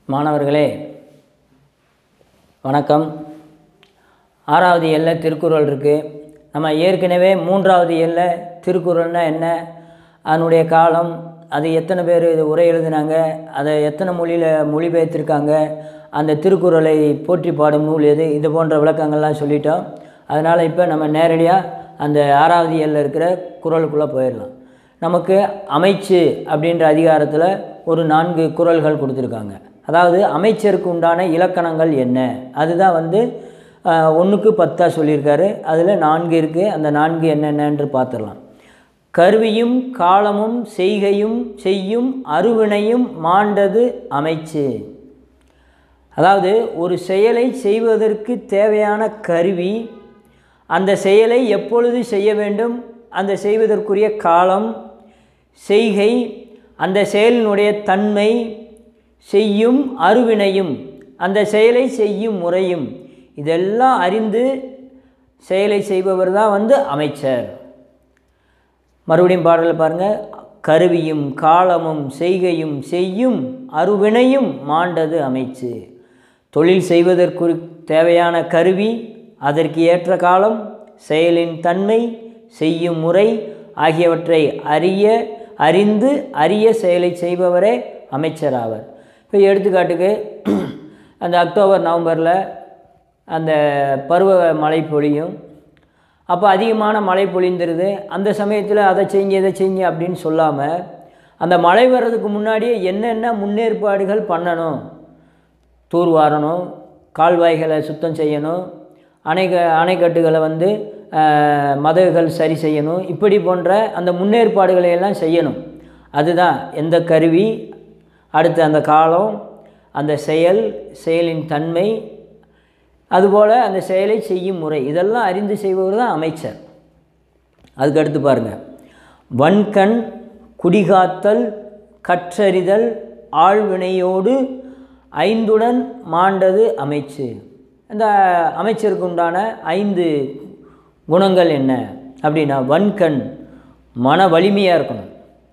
மாணவர்களே வணக்கம் ஆறாவது எல்ல திருக்குறள் இருக்குது நம்ம ஏற்கனவே மூன்றாவது எல்ல திருக்குறள்னா என்ன அதனுடைய காலம் அது எத்தனை பேர் இது உரை எழுதினாங்க அதை எத்தனை மொழியில் மொழிபெயர்த்திருக்காங்க அந்த திருக்குறளை போற்றி பாடும் நூல் எது இது போன்ற விளக்கங்கள்லாம் சொல்லிட்டோம் அதனால் இப்போ நம்ம நேரடியாக அந்த ஆறாவது எல்ல இருக்கிற குறளுக்குள்ளே போயிடலாம் நமக்கு அமைச்சு அப்படின்ற அதிகாரத்தில் ஒரு நான்கு குறள்கள் கொடுத்துருக்காங்க அதாவது அமைச்சருக்கு உண்டான இலக்கணங்கள் என்ன அதுதான் வந்து ஒன்றுக்கு பத்தாக சொல்லியிருக்காரு அதில் நான்கு இருக்குது அந்த நான்கு என்னென்னன்று பார்த்துடலாம் கருவியும் காலமும் செய்கையும் செய்யும் அருவினையும் மாண்டது அமைச்சு அதாவது ஒரு செயலை செய்வதற்கு தேவையான கருவி அந்த செயலை எப்பொழுது செய்ய வேண்டும் அந்த செய்வதற்குரிய காலம் செய்கை அந்த செயலினுடைய தன்மை செய்யும் அருவினையும் அந்த செயலை செய்யும் முறையும் இதெல்லாம் அறிந்து செயலை செய்பவர் தான் வந்து அமைச்சர் மறுபடியும் பாடலில் பாருங்கள் கருவியும் காலமும் செய்கையும் செய்யும் அருவினையும் மாண்டது அமைச்சு தொழில் செய்வதற்கு தேவையான கருவி அதற்கு ஏற்ற காலம் செயலின் தன்மை செய்யும் முறை ஆகியவற்றை அறிய அறிந்து அரிய செயலை செய்பவரே அமைச்சர் ஆவர் இப்போ எடுத்துக்காட்டுக்கு அந்த அக்டோபர் நவம்பரில் அந்த பருவ மழை பொழியும் அப்போ அதிகமான மழை பொழிந்துருது அந்த சமயத்தில் அதை செஞ்சு இதை செஞ்சு அப்படின்னு சொல்லாமல் அந்த மழை வர்றதுக்கு முன்னாடியே என்னென்ன முன்னேற்பாடுகள் பண்ணணும் தூர்வாரணும் கால்வாய்களை சுத்தம் செய்யணும் அணைக அணைக்கட்டுகளை வந்து மதகுகள் சரி செய்யணும் இப்படி போன்ற அந்த முன்னேற்பாடுகளை எல்லாம் செய்யணும் அதுதான் எந்த கருவி அடுத்து அந்த காலம் அந்த செயல் செயலின் தன்மை அதுபோல் அந்த செயலை செய்யும் முறை இதெல்லாம் அறிந்து செய்பவர் தான் அமைச்சர் அதுக்கு அடுத்து பாருங்கள் வன்கண் குடிகாத்தல் கற்றறிதல் ஆழ்வினையோடு ஐந்துடன் மாண்டது அமைச்சு இந்த அமைச்சருக்கு உண்டான ஐந்து குணங்கள் என்ன அப்படின்னா வன்கண் மன வலிமையாக இருக்கணும்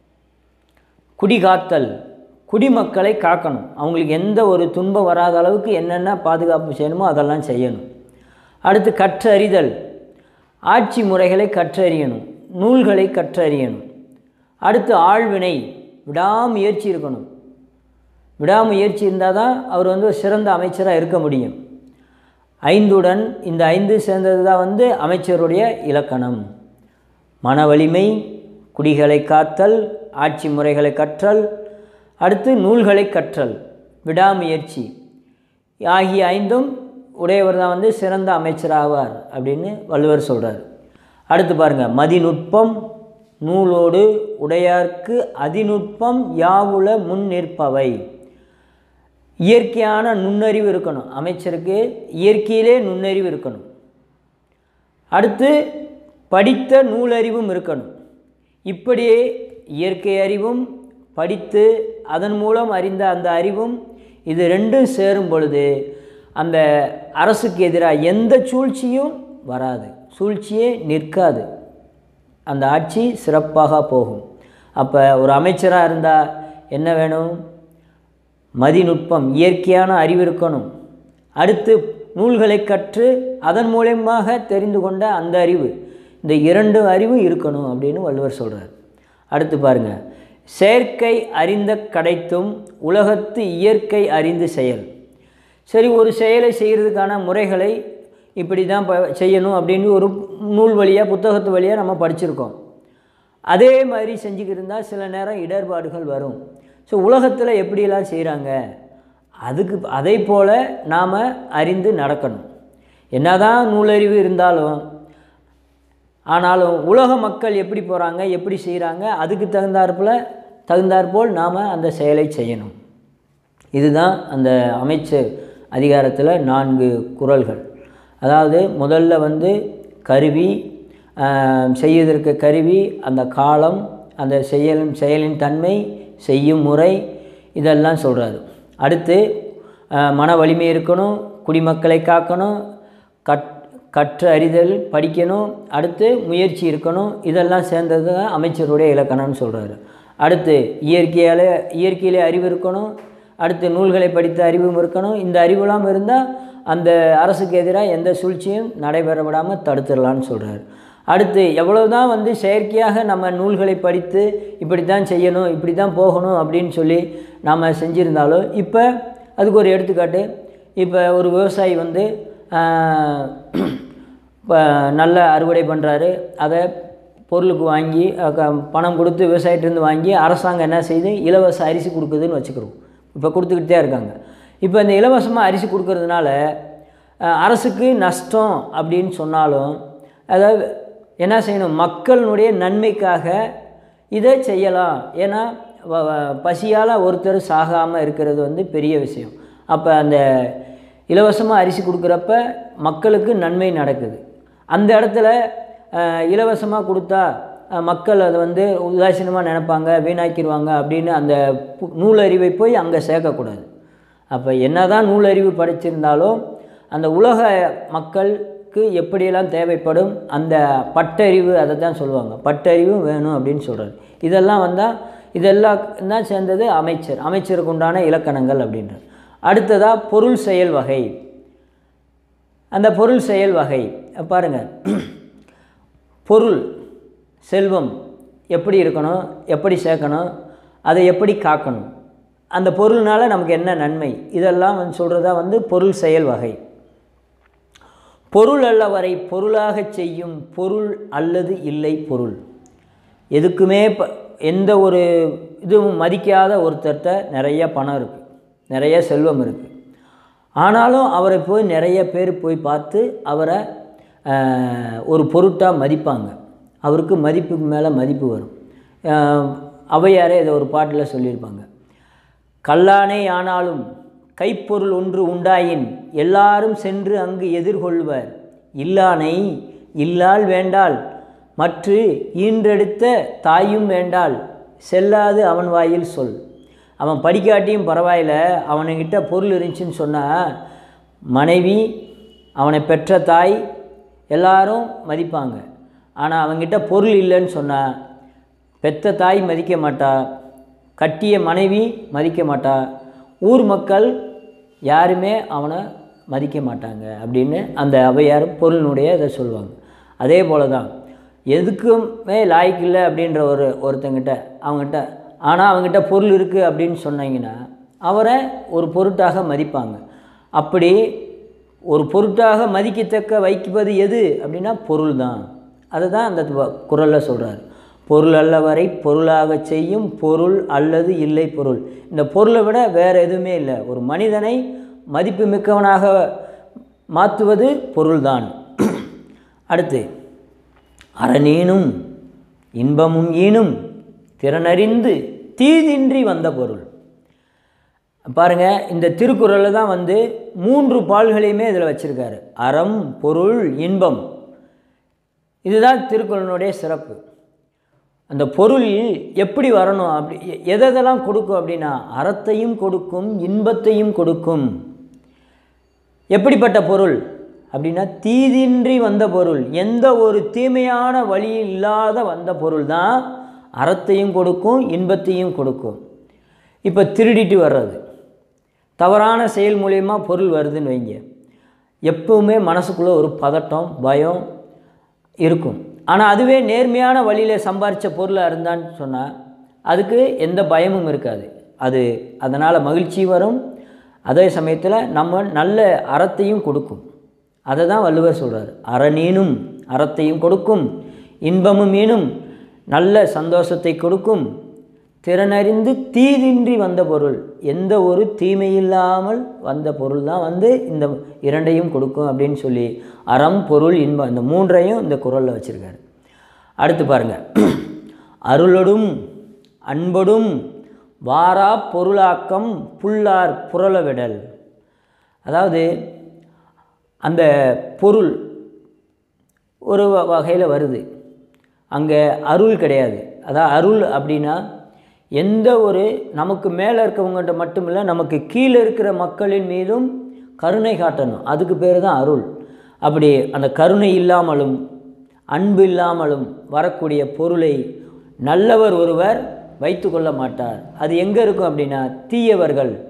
குடிகாத்தல் குடிமக்களை காக்கணும் அவங்களுக்கு எந்த ஒரு துன்பம் வராத அளவுக்கு என்னென்ன பாதுகாப்பு செய்யணுமோ அதெல்லாம் செய்யணும் அடுத்து கற்றறிதல் ஆட்சி முறைகளை கற்றறியணும் நூல்களை கற்றறியணும் அடுத்து ஆழ்வினை விடாமுயற்சி இருக்கணும் விடாமுயற்சி இருந்தால் தான் அவர் வந்து ஒரு சிறந்த அமைச்சராக இருக்க முடியும் ஐந்துடன் இந்த ஐந்து சேர்ந்தது தான் வந்து அமைச்சருடைய இலக்கணம் மன வலிமை குடிகளை காத்தல் ஆட்சி முறைகளை கற்றல் அடுத்து நூல்களை கற்றல் விடாமுயற்சி ஆகிய ஐந்தும் உடையவர் தான் வந்து சிறந்த அமைச்சராவார் அப்படின்னு வள்ளுவர் சொல்கிறார் அடுத்து பாருங்கள் மதிநுட்பம் நூலோடு உடையார்க்கு அதிநுட்பம் யாவுல முன் நிற்பவை இயற்கையான நுண்ணறிவு இருக்கணும் அமைச்சருக்கு இயற்கையிலே நுண்ணறிவு இருக்கணும் அடுத்து படித்த நூலறிவும் இருக்கணும் இப்படியே இயற்கை அறிவும் படித்து அதன் மூலம் அறிந்த அந்த அறிவும் இது ரெண்டும் சேரும் பொழுது அந்த அரசுக்கு எதிராக எந்த சூழ்ச்சியும் வராது சூழ்ச்சியே நிற்காது அந்த ஆட்சி சிறப்பாக போகும் அப்போ ஒரு அமைச்சராக இருந்தால் என்ன வேணும் மதிநுட்பம் இயற்கையான அறிவு இருக்கணும் அடுத்து நூல்களை கற்று அதன் மூலயமாக தெரிந்து கொண்ட அந்த அறிவு இந்த இரண்டு அறிவும் இருக்கணும் அப்படின்னு வள்ளுவர் சொல்கிறார் அடுத்து பாருங்கள் செயற்கை அறிந்த கிடைத்தும் உலகத்து இயற்கை அறிந்து செயல் சரி ஒரு செயலை செய்கிறதுக்கான முறைகளை இப்படி தான் ப செய்யணும் அப்படின்னு ஒரு நூல் வழியாக புத்தகத்து வழியாக நம்ம படிச்சிருக்கோம் அதே மாதிரி செஞ்சுக்கிட்டு இருந்தால் சில நேரம் இடர்பாடுகள் வரும் ஸோ உலகத்தில் எப்படியெல்லாம் செய்கிறாங்க அதுக்கு அதை போல் நாம் அறிந்து நடக்கணும் என்ன தான் நூலறிவு இருந்தாலும் ஆனாலும் உலக மக்கள் எப்படி போகிறாங்க எப்படி செய்கிறாங்க அதுக்கு தகுந்தாற்போல் தகுந்தாற்போல் நாம் அந்த செயலை செய்யணும் இதுதான் அந்த அமைச்சர் அதிகாரத்தில் நான்கு குரல்கள் அதாவது முதல்ல வந்து கருவி செய்வதற்கு கருவி அந்த காலம் அந்த செயலின் செயலின் தன்மை செய்யும் முறை இதெல்லாம் சொல்கிறாரு அடுத்து மன வலிமை இருக்கணும் குடிமக்களை காக்கணும் கட் கற்று அறிதல் படிக்கணும் அடுத்து முயற்சி இருக்கணும் இதெல்லாம் சேர்ந்தது தான் அமைச்சருடைய இலக்கணம்னு சொல்கிறாரு அடுத்து இயற்கையால் இயற்கையிலே அறிவு இருக்கணும் அடுத்து நூல்களை படித்த அறிவும் இருக்கணும் இந்த அறிவுலாம் இருந்தால் அந்த அரசுக்கு எதிராக எந்த சூழ்ச்சியும் நடைபெற விடாமல் தடுத்துடலான்னு சொல்கிறார் அடுத்து எவ்வளவுதான் வந்து செயற்கையாக நம்ம நூல்களை படித்து இப்படி தான் செய்யணும் இப்படி தான் போகணும் அப்படின்னு சொல்லி நாம் செஞ்சுருந்தாலும் இப்போ அதுக்கு ஒரு எடுத்துக்காட்டு இப்போ ஒரு விவசாயி வந்து ஆஹ், இப்போ நல்ல அறுவடை பண்ணுறாரு அதை பொருளுக்கு வாங்கி அஹ், க- பணம் கொடுத்து விவசாயிட்டிருந்து வாங்கி அரசாங்கம் என்ன செய்யுது இலவச அரிசி கொடுக்குதுன்னு வச்சுக்கிறோம் இப்போ கொடுத்துக்கிட்டே இருக்காங்க இப்போ இந்த இலவசமாக அரிசி கொடுக்கறதுனால அஹ், அரசுக்கு நஷ்டம் அப்படின்னு சொன்னாலும் அதாவது என்ன செய்யணும் மக்களினுடைய நன்மைக்காக இதை செய்யலாம் ஏன்னா வ- வ- பசியால் ஒருத்தர் சாகாமல் இருக்கிறது வந்து பெரிய விஷயம் அப்போ அந்த இலவசமாக அரிசி கொடுக்குறப்ப மக்களுக்கு நன்மை நடக்குது அந்த இடத்துல இலவசமாக கொடுத்தா அஹ், மக்கள் அதை வந்து உதாசீனமாக நினைப்பாங்க வீணாக்கிடுவாங்க அப்படின்னு அந்த பு- நூலறிவை போய் அங்கே சேர்க்கக்கூடாது அப்போ என்னதான் நூலறிவு படிச்சிருந்தாலும் அந்த உலக மக்களுக்கு எப்படியெல்லாம் தேவைப்படும் அந்த பட்டறிவு அதை தான் சொல்லுவாங்க பட்டறிவும் வேணும் அப்படின்னு சொல்கிறாரு இதெல்லாம் வந்தால் இதெல்லாம் தான் சேர்ந்தது அமைச்சர் அமைச்சருக்கு உண்டான இலக்கணங்கள் அப்படின்றது அடுத்ததாக பொருள் செயல் வகை அந்த பொருள் செயல் வகை பாருங்கள் பொருள் செல்வம் எப்படி இருக்கணும் எப்படி சேர்க்கணும் அதை எப்படி காக்கணும் அந்த பொருள்னால நமக்கு என்ன நன்மை இதெல்லாம் வந்து சொல்கிறதா வந்து பொருள் செயல் வகை பொருள் அல்லவரை பொருளாகச் செய்யும் பொருள் அல்லது இல்லை பொருள் எதுக்குமே ப எந்த ஒரு இதுவும் மதிக்காத ஒருத்தர்கிட்ட நிறைய பணம் இருக்குது நிறைய செல்வம் இருக்குது ஆனாலும் அவரை போய் நிறைய பேர் போய் பார்த்து அவரை ஆஹ், ஒரு பொருட்டாக மதிப்பாங்க அவருக்கு மதிப்புக்கு மேலே மதிப்பு வரும் ஆஹ், ஔவையாரே இதை ஒரு பாட்டில் சொல்லியிருப்பாங்க கல்லானே ஆனாலும் கைப்பொருள் ஒன்று உண்டாயின் எல்லாரும் சென்று அங்கு எதிர்கொள்வர் இல்லானை இல்லால் வேண்டால் மற்று ஈன்றெடுத்த தாயும் வேண்டால் செல்லாது அவன் வாயில் சொல் அவன் படிக்காட்டியும் பரவாயில்ல அவனுக்கிட்ட பொருள் இருந்துச்சுன்னு சொன்னால் மனைவி அவனை பெற்ற தாய் எல்லாரும் மதிப்பாங்க ஆனால் அவன்கிட்ட பொருள் இல்லைன்னு சொன்னால் பெத்த தாய் மதிக்க மாட்டா கட்டிய மனைவி மதிக்க மாட்டா ஊர் மக்கள் யாருமே அவனை மதிக்க மாட்டாங்க அப்படின்னு அந்த ஔவையார் பொருளினுடைய இதை சொல்லுவாங்க அதே போல தான் எதுக்குமே லாய்க்கு இல்லை அப்படின்ற ஒரு ஒருத்தங்கிட்ட அவங்ககிட்ட ஆனால் அவங்ககிட்ட பொருள் இருக்குது அப்படின்னு சொன்னீங்கன்னா அவரை ஒரு பொருட்டாக மதிப்பாங்க அப்படி ஒரு பொருட்டாக மதிக்கத்தக்க வைப்பது எது அப்படின்னா பொருள் தான் அதுதான் அந்த குரலில் சொல்கிறார் பொருள் அல்லவரை பொருளாக செய்யும் பொருள் அல்லது இல்லை பொருள் இந்த பொருளை விட வேறு எதுவுமே இல்லை ஒரு மனிதனை மதிப்பு மிக்கவனாக மாற்றுவது பொருள்தான் அடுத்து அறநீனும் இன்பமும் ஈனும் திறனறிந்து தீதின்றி வந்த பொருள் பாருங்க இந்த திருக்குறளில் தான் வந்து மூன்று பால்களையுமே இதில் வச்சிருக்காரு அறம் பொருள் இன்பம் இதுதான் திருக்குறளினுடைய சிறப்பு அந்த பொருள் எப்படி வரணும் அப்படி எ- எதெல்லாம் கொடுக்கும் அப்படின்னா அறத்தையும் கொடுக்கும் இன்பத்தையும் கொடுக்கும் எப்படிப்பட்ட பொருள் அப்படின்னா தீதின்றி வந்த பொருள் எந்த ஒரு தீமையான வழி இல்லாத வந்த பொருள் தான் அறத்தையும் கொடுக்கும் இன்பத்தையும் கொடுக்கும் இப்போ திருடிட்டு வர்றது தவறான செயல் மூலயமா பொருள் வருதுன்னு வைங்க எப்பவுமே மனசுக்குள்ளே ஒரு பதட்டம் பயம் இருக்கும் ஆனால் அதுவே நேர்மையான வழியில் சம்பாரித்த பொருளாக இருந்தான்னு சொன்னால் அதுக்கு எந்த பயமும் இருக்காது அது அதனால் மகிழ்ச்சி வரும் அதே சமயத்தில் நம்ம நல்ல அறத்தையும் கொடுக்கும் அதை தான் வள்ளுவர் சொல்கிறார் அறநீனும் அறத்தையும் கொடுக்கும் இன்பமும் ஈனும் நல்ல சந்தோஷத்தை கொடுக்கும் திறனறிந்து தீதின்றி வந்த பொருள் எந்த ஒரு தீமையில்லாமல் வந்த பொருள் தான் வந்து இந்த இரண்டையும் கொடுக்கும் அப்படின்னு சொல்லி அறம் பொருள் இன்பம் இந்த மூன்றையும் இந்த குறளில் வச்சுருக்காரு அடுத்து பாருங்க அருளொடும் அன்பொடும் வாரா பொருளாக்கம் புல்லார் புரளவிடல் அதாவது அந்த பொருள் ஒரு வகையில் வருது அங்கே அருள் கிடையாது அதான் அருள் அப்படின்னா எந்த ஒரு நமக்கு மேலே இருக்கவங்ககிட்ட மட்டும் இல்லை நமக்கு கீழே இருக்கிற மக்களின் மீதும் கருணை காட்டணும் அதுக்கு பேர் தான் அருள் அப்படி அந்த கருணை இல்லாமலும் அன்பு இல்லாமலும் வரக்கூடிய பொருளை நல்லவர் ஒருவர் வைத்து கொள்ள மாட்டார் அது எங்கே இருக்கும் அப்படின்னா தீயவர்கள்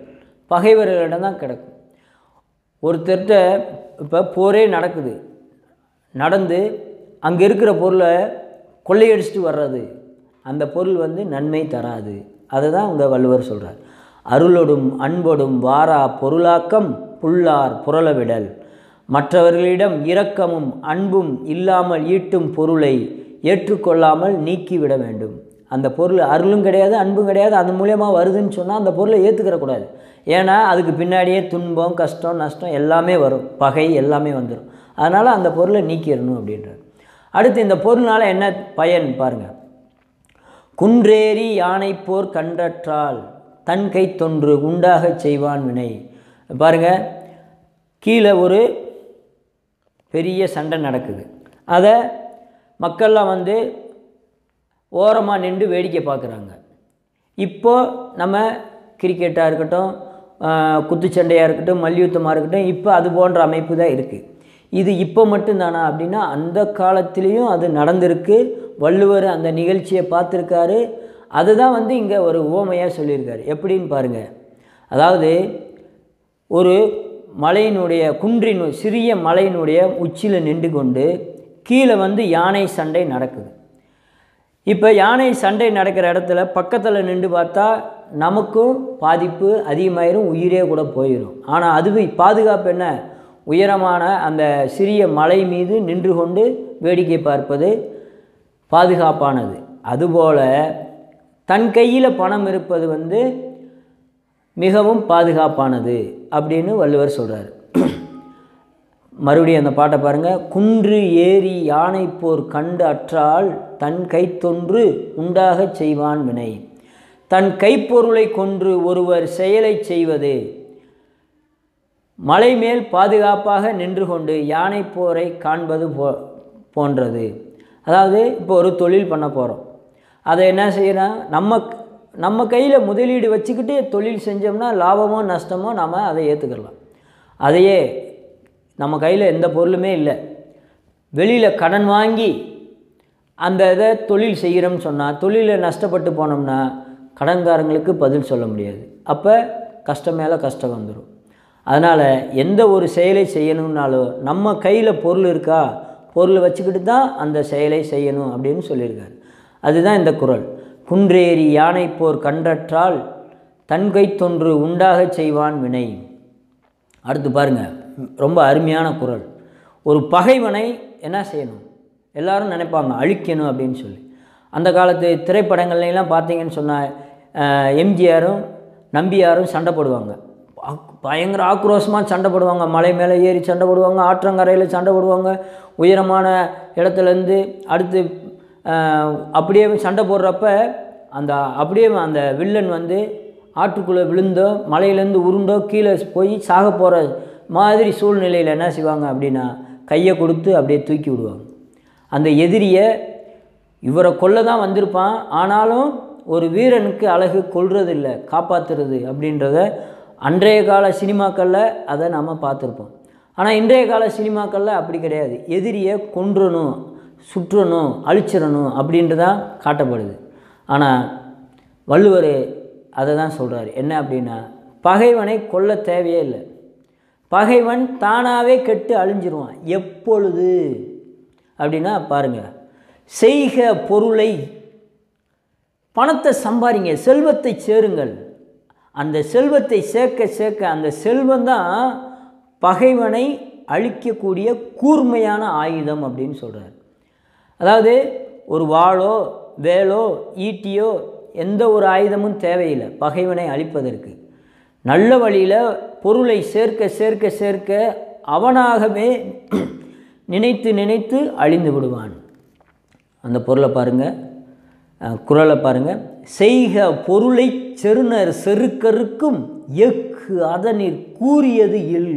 பகைவர்களிடம் தான் கிடக்கும் ஒருத்தர்கிட்ட இப்போ போரே நடக்குது நடந்து அங்கே இருக்கிற பொருளை கொள்ளையடிச்சிட்டு வர்றது அந்த பொருள் வந்து நன்மை தராது அதை தான் இங்கே வள்ளுவர் சொல்கிறார் அருளொடும் அன்பொடும் வாரா பொருளாக்கம் புல்லார் புரளவிடல் மற்றவர்களிடம் இரக்கமும் அன்பும் இல்லாமல் ஈட்டும் பொருளை ஏற்றுக்கொள்ளாமல் நீக்கிவிட வேண்டும் அந்த பொருள் அருளும் கிடையாது அன்பும் கிடையாது அது மூலியமாக வருதுன்னு சொன்னால் அந்த பொருளை ஏற்றுக்கிறக்கூடாது ஏன்னா அதுக்கு பின்னாடியே துன்பம் கஷ்டம் நஷ்டம் எல்லாமே வரும் பகை எல்லாமே வந்துடும் அதனால் அந்த பொருளை நீக்கிடணும் அப்படின்றார் அடுத்து இந்த பொருள்னால் என்ன பயன் பாருங்கள் குன்றேறி யானை போர் கன்றற்றால் தன் கை தொன்று உண்டாகச் செய்வான் வினை பாருங்க கீழே ஒரு பெரிய சண்டை நடக்குது அதை மக்கள்லாம் வந்து ஓரமாக நின்று வேடிக்கை பார்க்குறாங்க இப்போ நம்ம கிரிக்கெட்டாக இருக்கட்டும் ஆஹ், குத்துச்சண்டையாக இருக்கட்டும் மல்யுத்தமாக இருக்கட்டும் இப்போ அது போன்ற அமைப்பு தான் இருக்குது இது இப்போ மட்டும்தானா அப்படின்னா அந்த காலத்திலையும் அது நடந்திருக்கு வள்ளுவர் அந்த நிகழ்ச்சியை பார்த்துருக்காரு அதுதான் வந்து இங்கே ஒரு உவமையாக சொல்லியிருக்காரு எப்படின்னு பாருங்கள் அதாவது ஒரு மலையினுடைய குன்றின் சிறிய மலையினுடைய உச்சியில் நின்று கொண்டு கீழே வந்து யானை சண்டை நடக்குது இப்போ யானை சண்டை நடக்கிற இடத்துல பக்கத்தில் நின்று பார்த்தா நமக்கும் பாதிப்பு அதிகமாயிரும் உயிரே கூட போயிடும் ஆனால் அதுவே பாதுகாப்பு என்ன உயரமான அந்த சிறிய மலை மீது நின்று கொண்டு வேடிக்கை பார்ப்பது பாதுகாப்பானது அதுபோல் தன் கையில் பணம் இருப்பது வந்து மிகவும் பாதுகாப்பானது அப்படின்னு வள்ளுவர் சொல்கிறார் மறுபடியும் அந்த பாட்டை பாருங்கள் குன்று ஏறி யானை போர் கண்டு அற்றால் தன் கைத்தொன்று உண்டாகச் செய்வான் வினை தன் கைப்பொருளை கொன்று ஒருவர் செயலை செய்வது மலை மேல் பாதுகாப்பாக நின்று கொண்டு யானை போரை காண்பது போ போன்றது அதாவது இப்போ ஒரு தொழில் பண்ண போகிறோம் அதை என்ன செய்யறோம் நம்ம நம்ம கையில் முதலீடு வச்சுக்கிட்டு தொழில் செஞ்சோம்னா லாபமோ நஷ்டமோ நாம் அதை ஏற்றுக்கலாம் அதையே நம்ம கையில் எந்த பொருளுமே இல்லை வெளியில் கடன் வாங்கி அந்த இதை தொழில் செய்கிறோம்னு சொன்னால் தொழிலில் நஷ்டப்பட்டு போனோம்னா கடன்காரங்களுக்கு பதில் சொல்ல முடியாது அப்போ கஷ்டம் மேலே கஷ்டம் வந்துடும் அதனால் எந்த ஒரு செயலை செய்யணும்னாலும் நம்ம கையில் பொருள் இருக்கா பொருள் வச்சுக்கிட்டு தான் அந்த செயலை செய்யணும் அப்படின்னு சொல்லியிருக்காரு அதுதான் இந்த குறள் குன்றேறி யானை போர் கன்றற்றால் தன் கைத்தொன்று உண்டாகச் செய்வான் வினை அடுத்து பாருங்க ரொம்ப அருமையான குறள் ஒரு பகைவனை என்ன செய்யணும் எல்லாரும் நினைப்பாங்க அழிக்கணும் அப்படின்னு சொல்லி அந்த காலத்து திரைப்படங்கள்ல எல்லாம் பார்த்தீங்கன்னு சொன்னால் எம்ஜிஆரும் நம்பியாரும் சண்டை போடுவாங்க ஆக்- பயங்கர ஆக்ரோஷமாக சண்டை போடுவாங்க மலை மேலே ஏறி சண்டை போடுவாங்க ஆற்றங்கரையில் சண்டை போடுவாங்க உயரமான இடத்துலேருந்து அடுத்து ஆஹ், அப்படியே சண்டை போடுறப்ப அந்த அப்படியே அந்த வில்லன் வந்து ஆற்றுக்குள்ளே விழுந்தோ மலையிலேருந்து உருண்டோ கீழே போய் சாக போகிற மாதிரி சூழ்நிலையில் என்ன செய்வாங்க அப்படின்னா கையை கொடுத்து அப்படியே தூக்கி விடுவாங்க அந்த எதிரியை இவரை கொல்ல தான் வந்திருப்பான் ஆனாலும் ஒரு வீரனுக்கு அழகு கொல்றது இல்லை காப்பாற்றுறது அப்படின்றத அன்றைய கால சினிமாக்களில் அதை நம்ம பார்த்துருப்போம் ஆனால் இன்றைய கால சினிமாக்களில் அப்படி கிடையாது எதிரியை கொன்றணும் சுற்றணும் அழிச்சிடணும் அப்படின்றதான் காட்டப்படுது ஆனால் வள்ளுவர் அதை தான் சொல்கிறார் என்ன அப்படின்னா பகைவனை கொல்ல தேவையே இல்லை பகைவன் தானாகவே கெட்டு அழிஞ்சிருவான் எப்பொழுது அப்படின்னா பாருங்க செய்க பொருளை பணத்தை சம்பாதிங்க செல்வத்தை சேருங்கள் அந்த செல்வத்தை சேர்க்க சேர்க்க அந்த செல்வம் தான் பகைவனை அழிக்கக்கூடிய கூர்மையான ஆயுதம் அப்படின்னு சொல்கிறார் அதாவது ஒரு வாளோ வேலோ ஈட்டியோ எந்த ஒரு ஆயுதமும் தேவையில்லை பகைவனை அழிப்பதற்கு நல்ல வழியில் பொருளை சேர்க்க சேர்க்க சேர்க்க அவனாகவே நினைத்து நினைத்து அழிந்து விடுவான் அந்த பொருளை பாருங்கள் குரலை பாருங்கள் செய்க பொருளை செருணர் செருக்கருக்கும் எக்கு அதனிற் கூறியது இல்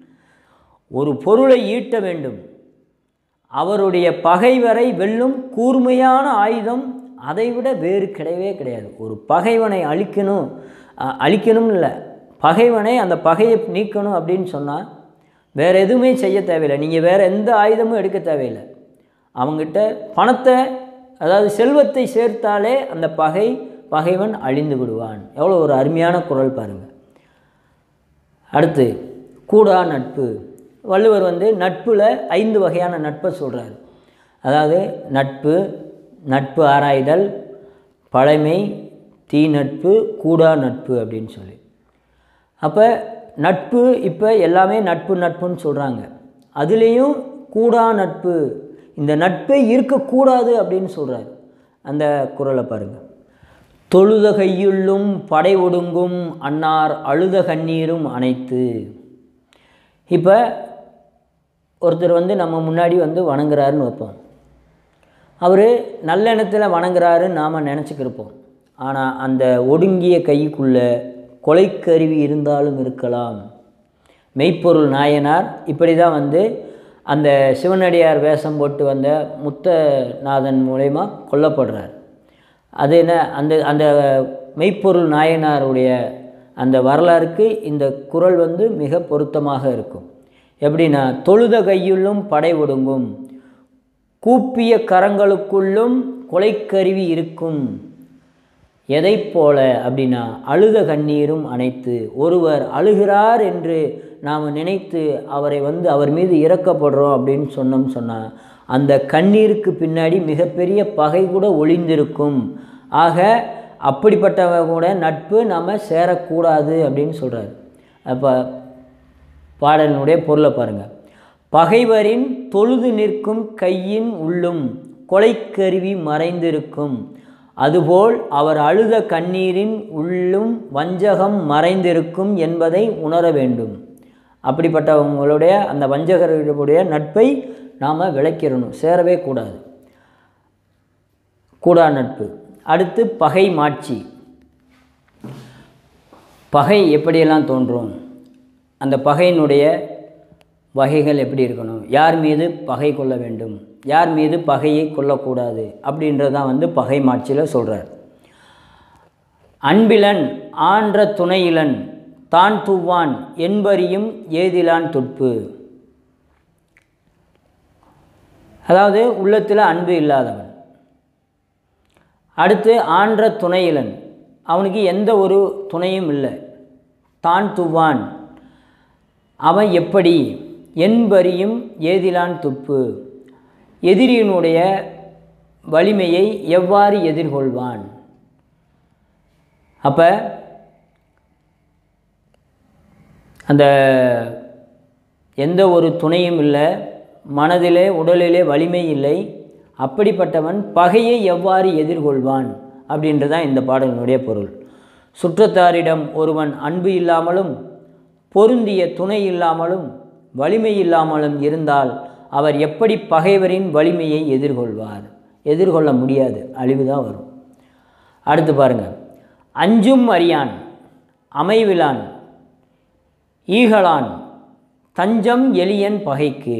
ஒரு பொருளை ஈட்ட வேண்டும் அவருடைய பகைவரை வெல்லும் கூர்மையான ஆயுதம் அதைவிட வேறு கிடையவே கிடையாது ஒரு பகைவனை அழிக்கணும் அ- அழிக்கணும் இல்லை பகைவனை அந்த பகையை நீக்கணும் அப்படின்னு சொன்னால் வேறு எதுவுமே செய்ய தேவையில்லை நீங்கள் வேறு எந்த ஆயுதமும் எடுக்க தேவையில்லை அவங்ககிட்ட பணத்தை அதாவது செல்வத்தை சேர்த்தாலே அந்த பகை பகைவன் அழிந்து விடுவான் எவ்வளோ ஒரு அருமையான குரல் பாருங்கள் அடுத்து கூடா நட்பு வள்ளுவர் வந்து நட்பில் ஐந்து வகையான நட்பை சொல்கிறார் அதாவது நட்பு நட்பு ஆராய்தல் பழைமை தீ நட்பு கூடா நட்பு அப்படின்னு சொல்லி அப்போ நட்பு இப்போ எல்லாமே நட்பு நட்புன்னு சொல்கிறாங்க அதுலேயும் கூடா நட்பு இந்த நட்பே இருக்கக்கூடாது அப்படின்னு சொல்கிறார் அந்த குரலை பாருங்கள் தொழுத கையுள்ளும் படை ஒடுங்கும் அன்னார் அழுத கண்ணீரும் அனைத்து இப்போ ஒருத்தர் வந்து நம்ம முன்னாடி வந்து வணங்குறாருன்னு வைப்போம் அவர் நல்லெண்ணத்தில் வணங்குறாருன்னு நாம் நினச்சிக்கிருப்போம் ஆனால் அந்த ஒடுங்கிய கைக்குள்ளே கொலைக்கருவி இருந்தாலும் இருக்கலாம் மெய்ப்பொருள் நாயனார் இப்படி தான் வந்து அந்த சிவனடியார் வேஷம் போட்டு வந்த முத்தநாதன் மூலயமா கொல்லப்படுறார் அது என்ன அந்த அந்த மெய்ப்பொருள் நாயனாருடைய அந்த வரலாறுக்கு இந்த குரல் வந்து மிக பொருத்தமாக இருக்கும் எப்படின்னா தொழுத கையுள்ளும் படை ஒடுங்கும் கூப்பிய கரங்களுக்குள்ளும் கொலைக்கருவி இருக்கும் எதை போல அப்படின்னா அழுத கண்ணீரும் அனைத்து ஒருவர் அழுகிறார் என்று நாம் நினைத்து அவரை வந்து அவர் மீது இறக்கப்படுறோம் அப்படின்னு சொன்னோம் சொன்னால் அந்த கண்ணீருக்கு பின்னாடி மிகப்பெரிய பகை கூட ஒளிந்திருக்கும் ஆக அப்படிப்பட்டவங்க கூட நட்பு நாம் சேரக்கூடாது அப்படின்னு சொல்கிறார் அப்போ பாடலினுடைய பொருளை பாருங்கள் பகைவரின் தொழுது நிற்கும் கையின் உள்ளும் கொலைக்கருவி மறைந்திருக்கும் அதுபோல் அவர் அழுத கண்ணீரின் உள்ளும் வஞ்சகம் மறைந்திருக்கும் என்பதை உணர வேண்டும் அப்படிப்பட்டவங்களுடைய அந்த வஞ்சகர்களுடைய நட்பை நாம் விளக்கிடணும் சேரவே கூடாது கூடா நட்பு அடுத்து பகை மாட்சி பகை எப்படியெல்லாம் தோன்றும் அந்த பகையினுடைய வகைகள் எப்படி இருக்கணும் யார் மீது பகை கொள்ள வேண்டும் யார் மீது பகையை கொள்ளக்கூடாது அப்படின்றது தான் வந்து பகை மாட்சியில் சொல்கிறார் அன்பிலன் ஆன்ற துணையிலன் தான் தூவான் என்பரியும் ஏதிலான் துட்பு அதாவது உள்ளத்தில் அன்பு இல்லாதவன் அடுத்து ஆன்ற துணையிலன் அவனுக்கு எந்த ஒரு துணையும் இல்லை தான் துவான் அவன் எப்படி என்பரியும் ஏதிலான் துப்பு எதிரியினுடைய வலிமையை எவ்வாறு எதிர்கொள்வான் அப்போ அந்த எந்த ஒரு துணையும் இல்லை மனதிலே உடலிலே வலிமை இல்லை அப்படிப்பட்டவன் பகையை எவ்வாறு எதிர்கொள்வான் அப்படின்றதான் இந்த பாடலினுடைய பொருள் சுற்றத்தாரிடம் ஒருவன் அன்பு இல்லாமலும் பொருந்திய துணை இல்லாமலும் வலிமை இல்லாமலும் இருந்தால் அவர் எப்படி பகைவரின் வலிமையை எதிர்கொள்வார் எதிர்கொள்ள முடியாது அழிவு தான் வரும் அடுத்து பாருங்கள் அஞ்சும் அறியான் அமைவிலான் ஈகலான் தஞ்சம் எளியன் பகைக்கு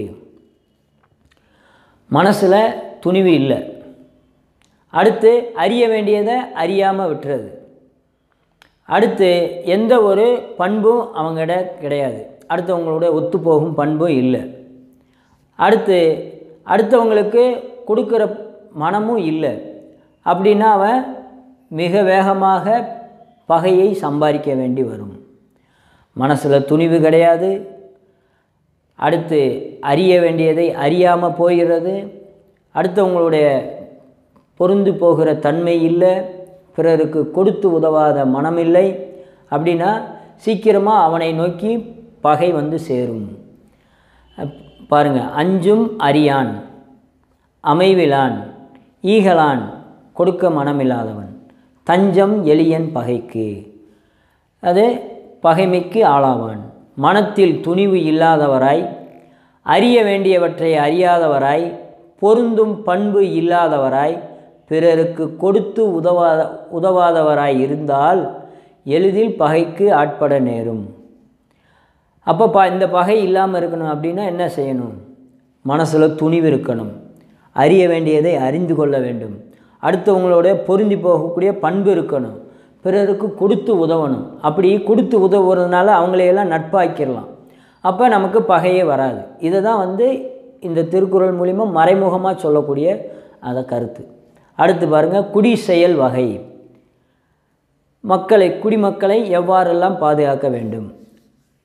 மனசில் துணிவு இல்லை அடுத்து அறிய வேண்டியதை அறியாமல் விட்டுறது அடுத்து எந்த ஒரு பண்பும் அவங்ககிட்ட கிடையாது அடுத்தவங்களோட ஒத்துப்போகும் பண்பும் இல்லை அடுத்து அடுத்தவங்களுக்கு கொடுக்குற மனமும் இல்லை அப்படின்னா அவன் மிக வேகமாக பகையை சம்பாதிக்க வேண்டி வரும் மனசில் துணிவு கிடையாது அடுத்து அறிய வேண்டியதை அறியாமல் போகிறது அடுத்தவங்களுடைய பொருந்து போகிற தன்மை இல்லை பிறருக்கு கொடுத்து உதவாத மனமில்லை அப்படின்னா சீக்கிரமாக அவனை நோக்கி பகை வந்து சேரும் பாருங்கள் அஞ்சும் அறியான் அமைவிலான் ஈகலான் கொடுக்க மனமில்லாதவன் தஞ்சம் எளியன் பகைக்கு அது பகைமைக்கு ஆளாவான் மனத்தில் துணிவு இல்லாதவராய் அறிய வேண்டியவற்றை அறியாதவராய் பொருந்தும் பண்பு இல்லாதவராய் பிறருக்கு கொடுத்து உதவாத உதவாதவராய் இருந்தால் எளிதில் பகைக்கு ஆட்பட நேரும் அப்போ ப இந்த பகை இல்லாமல் இருக்கணும் அப்படின்னா என்ன செய்யணும் மனசில் துணிவு இருக்கணும் அறிய வேண்டியதை அறிந்து கொள்ள வேண்டும் அடுத்தவங்களோட பொருந்தி போகக்கூடிய பண்பு இருக்கணும் பிறருக்கு கொடுத்து உதவணும் அப்படி கொடுத்து உதவுறதுனால அவங்களையெல்லாம் நட்பாக்கிடலாம் அப்போ நமக்கு பகையே வராது இதை தான் வந்து இந்த திருக்குறள் மூலிமா மறைமுகமாக சொல்லக்கூடிய அதை கருத்து அடுத்து பாருங்கள் குடி செயல் வகை மக்களை குடிமக்களை எவ்வாறெல்லாம் பாதுகாக்க வேண்டும்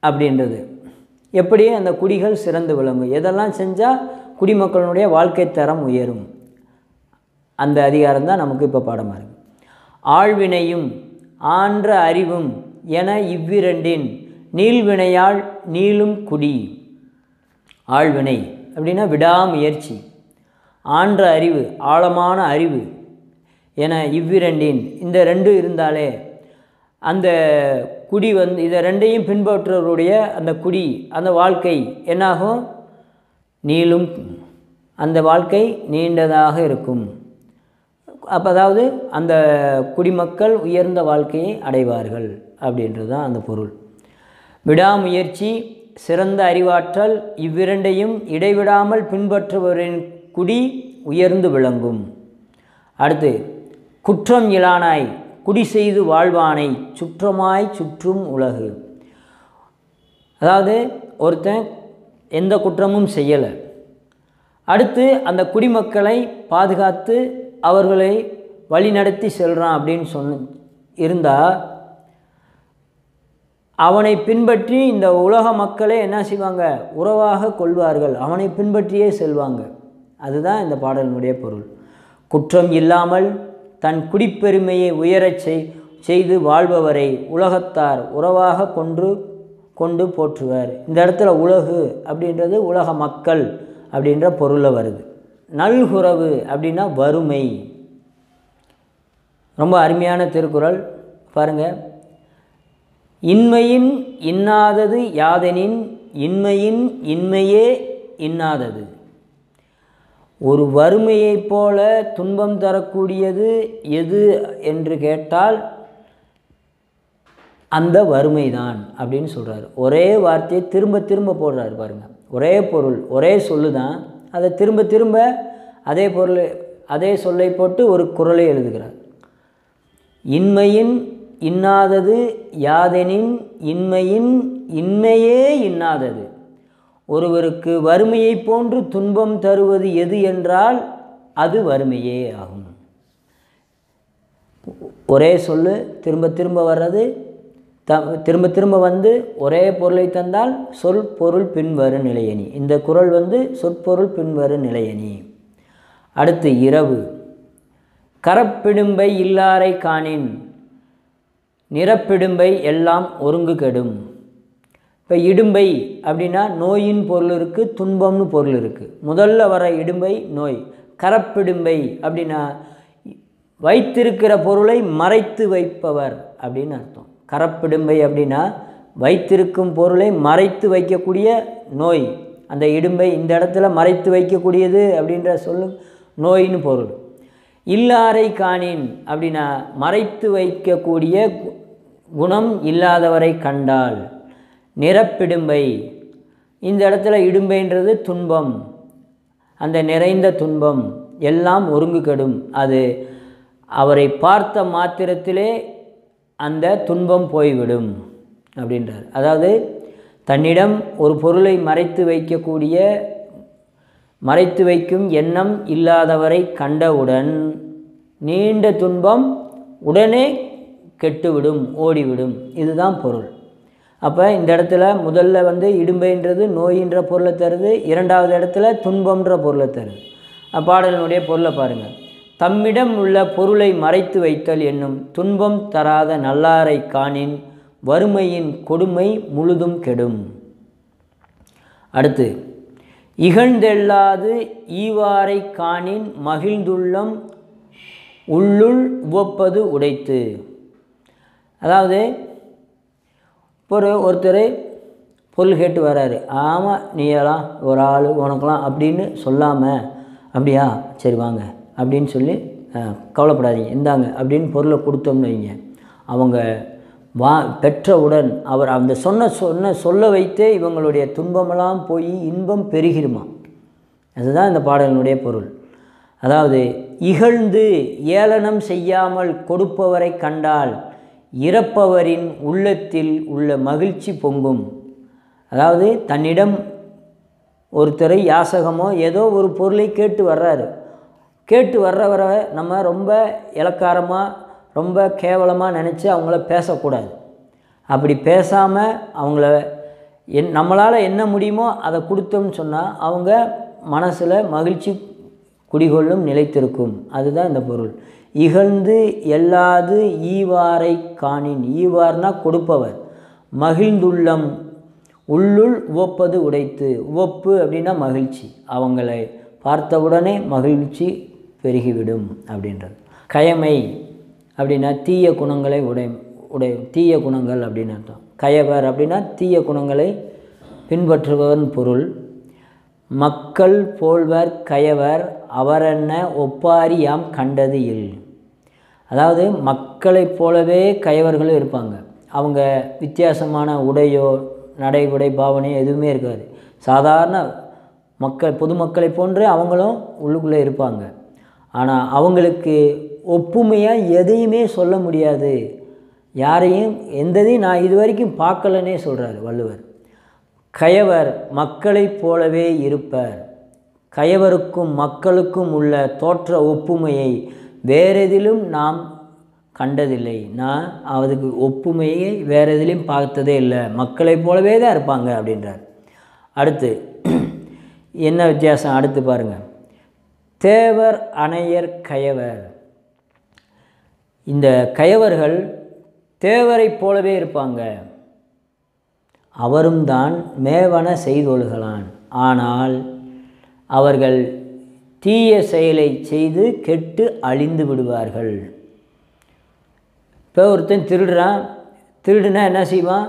அப்படின்றது எப்படி அந்த குடிகள் சிறந்து விளங்கும் எதெல்லாம் செஞ்சால் குடிமக்களுடைய வாழ்க்கை தரம் உயரும் அந்த அதிகாரம் தான் நமக்கு இப்போ பாடமாக இருக்கு ஆழ்வினையும் ஆன்ற அறிவும் என இவ்விரண்டின் நீள்வினையால் நீளும் குடி ஆழ்வினை அப்படின்னா விடாமுயற்சி ஆன்ற அறிவு ஆழமான அறிவு என இவ்விரண்டின் இந்த ரெண்டு இருந்தாலே அந்த குடி வந்து இதை ரெண்டையும் பின்பற்றுவருடைய அந்த குடி அந்த வாழ்க்கை என்னாகும் நீளும் அந்த வாழ்க்கை நீண்டதாக இருக்கும் அப்போ அதாவது அந்த குடிமக்கள் உயர்ந்த வாழ்க்கையை அடைவார்கள் அப்படின்றது தான் அந்த பொருள் விடாமுயற்சி சிறந்த அறிவாற்றல் இவ்விரண்டையும் இடைவிடாமல் பின்பற்றுபவரின் குடி உயர்ந்து விளங்கும் அடுத்து குற்றம் இலானாய் குடி செய்து வாழ்வானை சுற்றமாய் சுற்றும் உலகு அதாவது ஒருத்தன் எந்த குற்றமும் செய்யலை அடுத்து அந்த குடிமக்களை பாதுகாத்து அவர்களை வழிநடத்தி செல்கிறான் அப்படின்னு சொன்ன இருந்தால் அவனை பின்பற்றி இந்த உலக மக்களே என்ன செய்வாங்க உறவாக கொள்வார்கள் அவனை பின்பற்றியே செல்வாங்க அதுதான் இந்த பாடலினுடைய பொருள் குற்றம் இல்லாமல் தன் குடிப்பெருமையை உயரச் செய் செய்து வாழ்பவரை உலகத்தார் உறவாக கொன்று கொண்டு போற்றுவர் இந்த இடத்துல உலகு அப்படின்றது உலக மக்கள் அப்படின்ற பொருளில் வருது நல்குறவு அப்படின்னா வறுமை ரொம்ப அருமையான திருக்குறள் பாருங்கள் இன்மையின் இன்னாதது யாதெனின் இன்மையின் இன்மையே இன்னாதது ஒரு வறுமையைப் போல துன்பம் தரக்கூடியது எது என்று கேட்டால் அந்த வறுமைதான் அப்படின்னு சொல்கிறார் ஒரே வார்த்தையை திரும்ப திரும்ப போடுறாரு பாருங்கள் ஒரே பொருள் ஒரே சொல்லு தான் அதை திரும்ப திரும்ப அதே பொருள் அதே சொல்லை போட்டு ஒரு குரலை எழுதுகிறார் இன்மையின் இன்னாதது யாதெனின் இன்மையின் இன்மையே இன்னாதது ஒருவருக்கு வறுமையைப் போன்று துன்பம் தருவது எது என்றால் அது வறுமையே ஆகும் ஒரே சொல்லு திரும்ப திரும்ப வர்றது த திரும்ப திரும்ப வந்து ஒரே பொருளை தந்தால் சொல் பொருள் பின்வரு நிலையணி இந்த குறள் வந்து சொற்பொருள் பின்வரு நிலையணி அடுத்து இரவு கரப்பிடும்பை இல்லாரை காணின் நிறப்பிடும்பை எல்லாம் ஒருங்கு கெடும் இப்போ இடும்பை அப்படின்னா நோயின் பொருள் இருக்குது துன்பம்னு பொருள் இருக்குது முதல்ல வர இடும்பை நோய் கரப்பிடும்பை அப்படின்னா வைத்திருக்கிற பொருளை மறைத்து வைப்பவர் அப்படின்னு அர்த்தம் கரப்பிடும்பை அப்படின்னா வைத்திருக்கும் பொருளை மறைத்து வைக்கக்கூடிய நோய் அந்த இடும்பை இந்த இடத்துல மறைத்து வைக்கக்கூடியது அப்படின்ற சொல்லு நோயின்னு பொருள் இல்லாரை காணின் அப்படின்னா மறைத்து வைக்கக்கூடிய குணம் இல்லாதவரை கண்டால் நிறப்பிடும்பை இந்த இடத்துல இடும்பைன்றது துன்பம் அந்த நிறைந்த துன்பம் எல்லாம் ஒருங்கு கெடும் அது அவரை பார்த்த மாத்திரத்திலே அந்த துன்பம் போய்விடும் அப்படின்றார் அதாவது தன்னிடம் ஒரு பொருளை மறைத்து வைக்கக்கூடிய மறைத்து வைக்கும் எண்ணம் இல்லாதவரை கண்டவுடன் நீண்ட துன்பம் உடனே கெட்டுவிடும் ஓடிவிடும் இதுதான் பொருள் அப்போ இந்த இடத்துல முதல்ல வந்து இடும்பைன்றது நோயின்ற பொருளை தருது இரண்டாவது இடத்துல துன்பம்ன்ற பொருளை தருது பாடலினுடைய பொருளை பாருங்கள் தம்மிடம் உள்ள பொருளை மறைத்து வைத்தல் என்னும் துன்பம் தராத நல்லாரை காணின் வறுமையின் கொடுமை முழுதும் கெடும் அடுத்து இகழ்ந்தெல்லாது ஈவாரை காணின் மகிழ்ந்துள்ளம் உள்ளுள் உவப்பது உடைத்து அதாவது ஒரு ஒருத்தர் பொருள் கேட்டு வராரு ஆமாம் நீ எல்லாம் ஒரு ஆள் உனக்கெல்லாம் அப்படின்னு சொல்லாமல் அப்படியா சரி வாங்க அப்படின்னு சொல்லி கவலைப்படாதீங்க இந்தாங்க அப்படின்னு பொருளை கொடுத்தோம்னு வைங்க அவங்க வா பெற்றவுடன் அவர் அந்த சொன்ன சொன்ன சொல்ல வைத்தே இவங்களுடைய துன்பமெல்லாம் போய் இன்பம் பெருகிடுமா அதுதான் இந்த பாடலினுடைய பொருள் அதாவது இகழ்ந்து ஏளனம் செய்யாமல் கொடுப்பவரை கண்டால் இறப்பவரின் உள்ளத்தில் உள்ள மகிழ்ச்சி பொங்கும் அதாவது தன்னிடம் ஒருத்தரை யாசகமோ ஏதோ ஒரு பொருளை கேட்டு வர்றாரு கேட்டு வர்றவரை நம்ம ரொம்ப இலக்காரமாக ரொம்ப கேவலமாக நினச்சி அவங்கள பேசக்கூடாது அப்படி பேசாமல் அவங்கள என் நம்மளால் என்ன முடியுமோ அதை கொடுத்தோம்னு சொன்னால் அவங்க மனசில் மகிழ்ச்சி குடிகொள்ளும் நிலைத்திருக்கும் அதுதான் இந்த பொருள் இகழ்ந்து எல்லாது ஈவாரை காணின் ஈவார்னா கொடுப்பவர் மகிழ்ந்துள்ளம் உள்ளுள் உவப்பது உடைத்து உவப்பு அப்படின்னா மகிழ்ச்சி அவங்களை பார்த்தவுடனே மகிழ்ச்சி பெருகிவிடும் அப்படின்றது கயமை அப்படின்னா தீய குணங்களை உடை உடை தீய குணங்கள் அப்படின்னு அர்த்தம் கயவர் அப்படின்னா தீய குணங்களை பின்பற்றுபவன் பொருள் மக்கள் போல்வர் கயவர் அவரென்ன ஒப்பாரி யாம் கண்டது இல் அதாவது மக்களைப் போலவே கயவர்களும் இருப்பாங்க அவங்க வித்தியாசமான உடையோ நடை உடை பாவனையோ எதுவுமே இருக்காது சாதாரண மக்கள் பொதுமக்களை போன்று அவங்களும் உள்ளுக்குள்ளே இருப்பாங்க ஆனால் அவங்களுக்கு ஒப்புமையாக எதையுமே சொல்ல முடியாது யாரையும் எந்ததையும் நான் இது வரைக்கும் பார்க்கலன்னே சொல்கிறார் வள்ளுவர் கயவர் மக்களைப் போலவே இருப்பர் கயவருக்கும் மக்களுக்கும் உள்ள தோற்ற ஒப்புமையை வேறெதிலும் நாம் கண்டதில்லை நான் அதுக்கு ஒப்புமையை வேறு எதிலையும் பார்த்ததே இல்லை மக்களைப் போலவே தான் இருப்பாங்க அப்படின்றார் அடுத்து என்ன வித்தியாசம் அடுத்து பாருங்கள் தேவர் அணையர் கயவர் இந்த கயவர்கள் தேவரைப் போலவே இருப்பாங்க அவரும் தான் மேவன செய்தொழுகலான் ஆனால் அவர்கள் தீய செயலை செய்து கெட்டு அழிந்து விடுவார்கள் இப்போ ஒருத்தன் திருடுறான் திருடுனா என்ன செய்வான்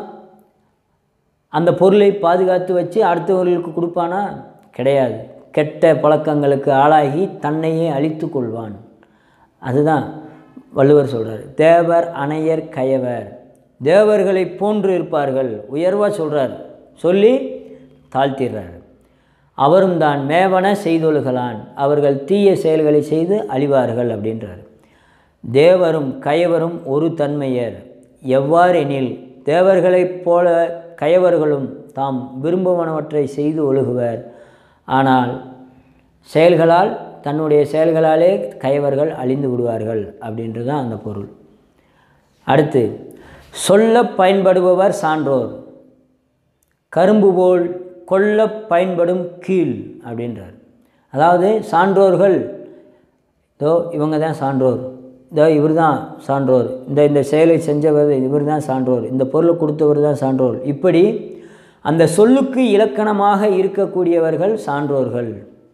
அந்த பொருளை பாதுகாத்து வச்சு அடுத்தவர்களுக்கு கொடுப்பானா கிடையாது கெட்ட பழக்கங்களுக்கு ஆளாகி தன்னையே அழித்து கொள்வான் அதுதான் வள்ளுவர் சொல்கிறார் தேவர் அணையர் கயவர் தேவர்களை போன்று இருப்பார்கள் உயர்வாக சொல்கிறார் சொல்லி தாழ்த்திடுறார் அவரும் தான் மேவன செய்தொழுகலான் அவர்கள் தீய செயல்களை செய்து அழிவார்கள் அப்படின்றார் தேவரும் கயவரும் ஒரு தன்மையர் எவ்வாறெனில் தேவர்களைப் போல கயவர்களும் தாம் விரும்புவனவற்றை செய்து ஒழுகுவர் ஆனால் செயல்களால் தன்னுடைய செயல்களாலே கயவர்கள் அழிந்து விடுவார்கள் அப்படின்றது தான் அந்த பொருள் அடுத்து சொல்ல பயன்படுபவர் சான்றோர் கரும்பு போல் கொல்ல பயன்படும் கீழ் அப்படின்றார் அதாவது சான்றோர்கள் இதோ இவங்க தான் சான்றோர் இதோ இவர் தான் சான்றோர் இந்த இந்த செயலை செஞ்சவர் இவர் தான் சான்றோர் இந்த பொருளை கொடுத்தவர் தான் சான்றோர் இப்படி அந்த சொல்லுக்கு இலக்கணமாக இருக்கக்கூடியவர்கள் சான்றோர்கள்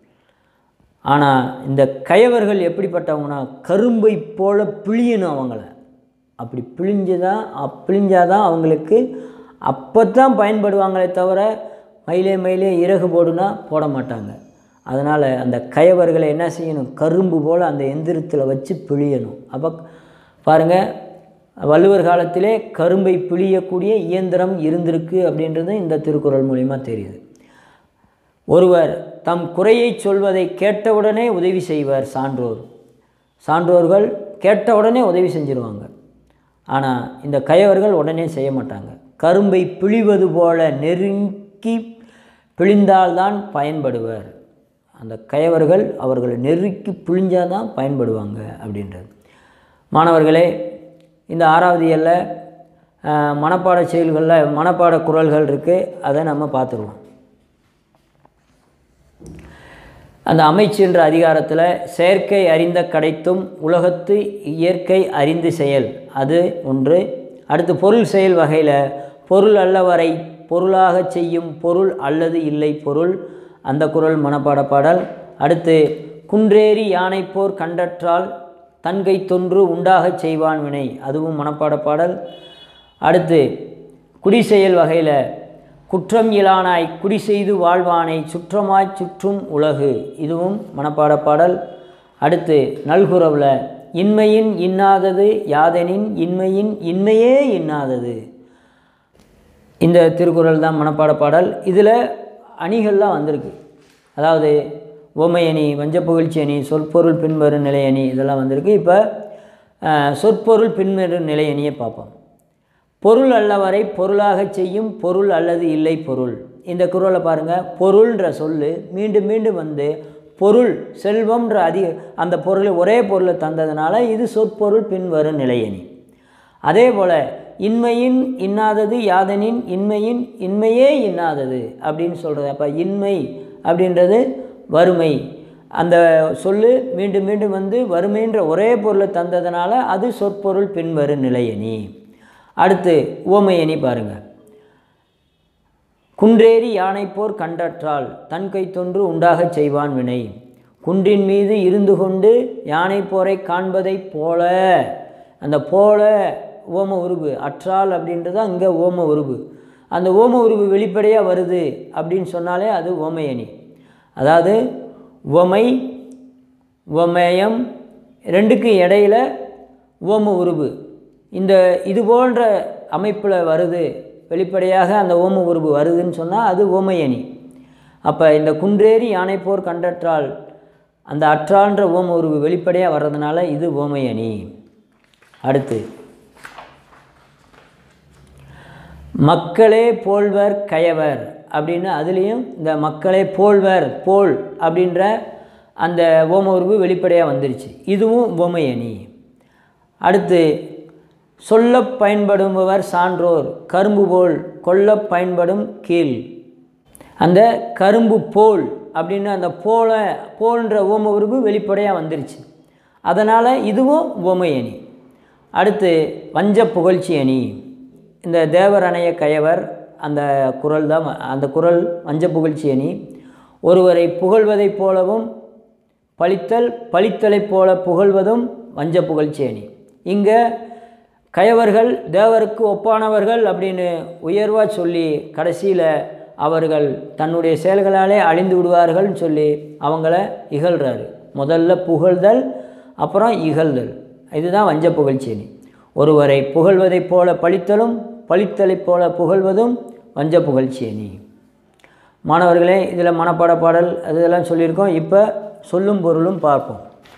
ஆனால் இந்த கயவர்கள் எப்படிப்பட்டவங்கன்னா கரும்பை போல பிழியணும் அவங்கள அப்படி பிழிஞ்சு தான் பிழிஞ்சாதான் அவங்களுக்கு அப்போ தான் பயன்படுவாங்களே தவிர மயிலே மயிலே இறகு போடுனா போட மாட்டாங்க அதனால் அந்த கயவர்களை என்ன செய்யணும் கரும்பு போல் அந்த எந்திரத்தில் வச்சு பிழியணும் அப்போ பாருங்கள் வள்ளுவர் காலத்திலே கரும்பை பிழியக்கூடிய இயந்திரம் இருந்திருக்கு அப்படின்றது இந்த திருக்குறள் மூலிமா தெரியுது ஒருவர் தம் குறையை சொல்வதை கேட்டவுடனே உதவி செய்வார் சான்றோர் சான்றோர்கள் கேட்டவுடனே உதவி செஞ்சிருவாங்க ஆனால் இந்த கயவர்கள் உடனே செய்ய மாட்டாங்க கரும்பை பிழிவது போல நெருங்கி பிழிந்தால்தான் பயன்படுவர் அந்த கயவர்கள் அவர்களை நெருக்கி பிழிஞ்சால் தான் பயன்படுவாங்க அப்படின்றது மாணவர்களே இந்த ஆறாவது இயல்ல மனப்பாட செயல்களில் மனப்பாட குரல்கள் இருக்குது அதை நம்ம பார்த்துருவோம் அந்த அமைச்சுன்ற அதிகாரத்தில் செயற்கை அறிந்த கிடைத்தும் உலகத்து இயற்கை அறிந்து செயல் அது ஒன்று அடுத்து பொருள் செயல் வகையில் பொருள் அல்லவரை பொருளாக செய்யும் பொருள் அல்லது இல்லை பொருள் அந்த குரல் மனப்பாட பாடல் அடுத்து குன்றேறி யானைப்போர் கண்டற்றால் தன்கை தொன்று உண்டாகச் செய்வான் வினை அதுவும் மனப்பாட பாடல் அடுத்து குடிசெயல் வகையில் குற்றம் இலானாய் குடி செய்து வாழ்வானை சுற்றமாய் சுற்றும் உலகு இதுவும் மனப்பாட பாடல் அடுத்து நல்குறவில் இன்மையின் இன்னாதது யாதெனின் இன்மையின் இன்மையே இன்னாதது இந்த திருக்குறள் தான் மனப்பாட பாடல் இதில் அணிகள்லாம் வந்திருக்கு அதாவது ஓமையணி வஞ்சப்புகழ்ச்சி அணி சொற்பொருள் பின்வரும் நிலையணி இதெல்லாம் வந்திருக்கு இப்போ சொற்பொருள் பின்வரும் நிலையணியை பார்ப்போம் பொருள் அல்லவரை பொருளாகச் செய்யும் பொருள் அல்லது இல்லை பொருள் இந்த குரலை பாருங்கள் பொருள்ன்ற சொல்லு மீண்டும் மீண்டும் வந்து பொருள் செல்வம்ன்ற அதிக அந்த பொருளை ஒரே பொருளை தந்ததுனால இது சொற்பொருள் பின்வரும் நிலையணி அதே போல் இன்மையின் இன்னாதது யாதனின் இன்மையின் இன்மையே இன்னாதது அப்படின்னு சொல்கிறது அப்போ இன்மை அப்படின்றது வறுமை அந்த சொல்லு மீண்டும் மீண்டும் வந்து வறுமைன்ற ஒரே பொருளை தந்ததுனால அது சொற்பொருள் பின்வரு நிலையணி அடுத்து ஓமையணி பாருங்கள் குன்றேறி யானை போர் கண்டற்றால் தன் கை தொன்று உண்டாகச் செய்வான் வினை குன்றின் மீது இருந்து கொண்டு யானை போரை காண்பதைப் போல அந்த போல ஓம உருவு அற்றால் அப்படின்றது அங்கே ஓம உருவு அந்த ஓம உருவு வெளிப்படையாக வருது அப்படின்னு சொன்னாலே அது ஓமையணி அதாவது உவமை உவமேயம் ரெண்டுக்கு இடையில ஓம உருவு இந்த இது போன்ற அமைப்பில் வருது வெளிப்படையாக அந்த ஓம உருவு வருதுன்னு சொன்னால் அது ஓமையணி அப்போ இந்த குன்றேறி யானை போர் கண்டற்றால் அந்த அற்றான்ற ஓம உருவு வெளிப்படையாக வர்றதுனால இது ஓமையணி அடுத்து மக்களே போல்வர் கயவர் அப்படின்னு அதுலேயும் இந்த மக்களே போல்வர் போல் அப்படின்ற அந்த ஓம உருவு வெளிப்படையாக வந்துருச்சு இதுவும் ஓமையணி அடுத்து சொல்ல பயன்படுபவர் சான்றோர் கரும்பு போல் கொல்ல பயன்படும் கீழ் அந்த கரும்பு போல் அப்படின்னு அந்த போல போன்ற ஓம உருவு வெளிப்படையாக வந்துருச்சு அதனால் இதுவும் ஓமையணி அடுத்து வஞ்ச புகழ்ச்சி அணி இந்த தேவர் அணைய கயவர் அந்த குரல் தான் அந்த குரல் வஞ்ச புகழ்ச்சி அணி ஒருவரை புகழ்வதைப் போலவும் பழித்தல் பழித்தலைப் போல புகழ்வதும் வஞ்ச புகழ்ச்சி அணி இங்கே கயவர்கள் தேவருக்கு ஒப்பானவர்கள் அப்படின்னு உயர்வாக சொல்லி கடைசியில் அவர்கள் தன்னுடைய செயல்களாலே அழிந்து விடுவார்கள்னு சொல்லி அவங்கள இகழ்கிறாரு முதல்ல புகழ்தல் அப்புறம் இகழ்தல் இதுதான் வஞ்ச புகழ்ச்சி அணி ஒருவரை புகழ்வதைப் போல பழித்தலும் பழித்தலைப் போல புகழ்வதும் வஞ்ச புகழ்ச்சி அணி மாணவர்களே இதில் மனப்பாட பாடல் அது இதெல்லாம் சொல்லியிருக்கோம் இப்போ சொல்லும் பொருளும் பார்ப்போம்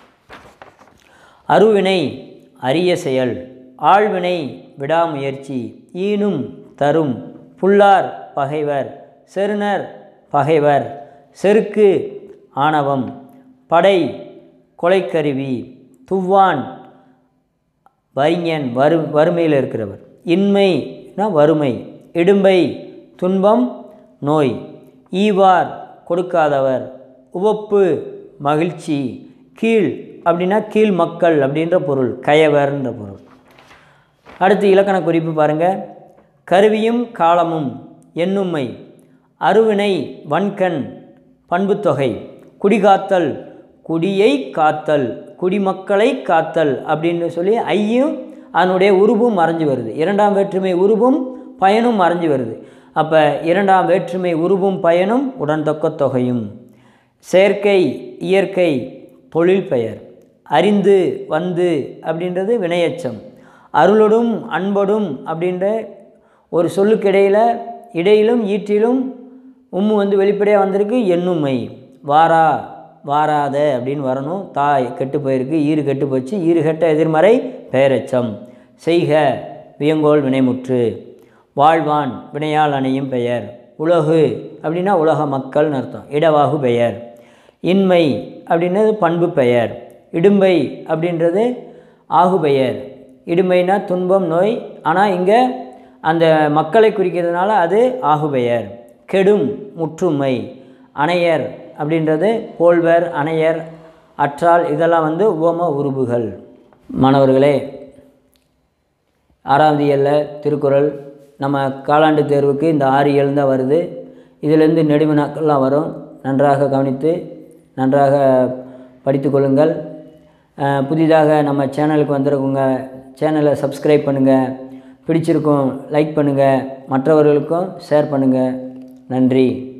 அருவினை அரிய செயல் ஆழ்வினை விடாமுயற்சி ஈனும் தரும் புல்லார் பகைவர் செருணர் பகைவர் செருக்கு ஆணவம் படை கொலைக்கருவி துவான் வறிஞன் வறு வறுமையில் இருக்கிறவர் இன்மைனா வறுமை இடும்பை துன்பம் நோய் ஈவார் கொடுக்காதவர் உவப்பு மகிழ்ச்சி கீழ் அப்படின்னா கீழ் மக்கள் அப்படின்ற பொருள் கயவர்ன்ற பொருள் அடுத்து இலக்கண குறிப்பு பாருங்கள் கருவியும் காலமும் எண்ணுமை அருவினை வன்கண் பண்புத்தொகை குடிகாத்தல் குடியை காத்தல் குடிமக்களை காத்தல் அப்படின்னு சொல்லி ஐயும் அதனுடைய உருவும் மறைஞ்சு வருது இரண்டாம் வேற்றுமை உருவும் பயனும் மறைஞ்சு வருது அப்போ இரண்டாம் வேற்றுமை உருவும் பயனும் உடன்தொக்க தொகையும் செயற்கை இயற்கை தொழில் பெயர் அறிந்து வந்து அப்படின்றது வினையச்சம் அருளொடும் அன்பொடும் அப்படின்ற ஒரு சொல்லுக்கு இடையில் இடையிலும் ஈற்றிலும் உம்மு வந்து வெளிப்படையாக வந்திருக்கு எண்ணுமை வாரா வாராத அப்படின்னு வரணும் தாய் கெட்டு போயிருக்கு ஈறு கெட்டு போச்சு ஈறு கெட்ட எதிர்மறை பெயரச்சம் செய்க வியங்கோல் வினைமுற்று வாழ்வான் வினையால் அணையும் பெயர் உலகு அப்படின்னா உலக மக்கள்னு அர்த்தம் இடவாகு பெயர் இன்மை அப்படின்றது பண்பு பெயர் இடும்பை அப்படின்றது ஆகு பெயர் இடும்பைனா துன்பம் நோய் ஆனால் இங்கே அந்த மக்களை குறிக்கிறதுனால அது ஆகு பெயர் கெடும் முற்றுமை அணையர் அப்படின்றது போல்வர் அணையர் அற்றால் இதெல்லாம் வந்து உவம உருபுகள் மாணவர்களே ஆறாம் இயலில் திருக்குறள் நம்ம காலாண்டு தேர்வுக்கு இந்த ஆறு இயல் தான் வருது இதிலேருந்து நெடுவினாக்கள்லாம் வரும் நன்றாக கவனித்து நன்றாக படித்து கொள்ளுங்கள் அஹ், புதிதாக நம்ம சேனலுக்கு வந்திருக்கவங்க சேனலை சப்ஸ்கிரைப் பண்ணுங்கள் பிடிச்சிருக்கும் லைக் பண்ணுங்கள் மற்றவர்களுக்கும் ஷேர் பண்ணுங்கள் நன்றி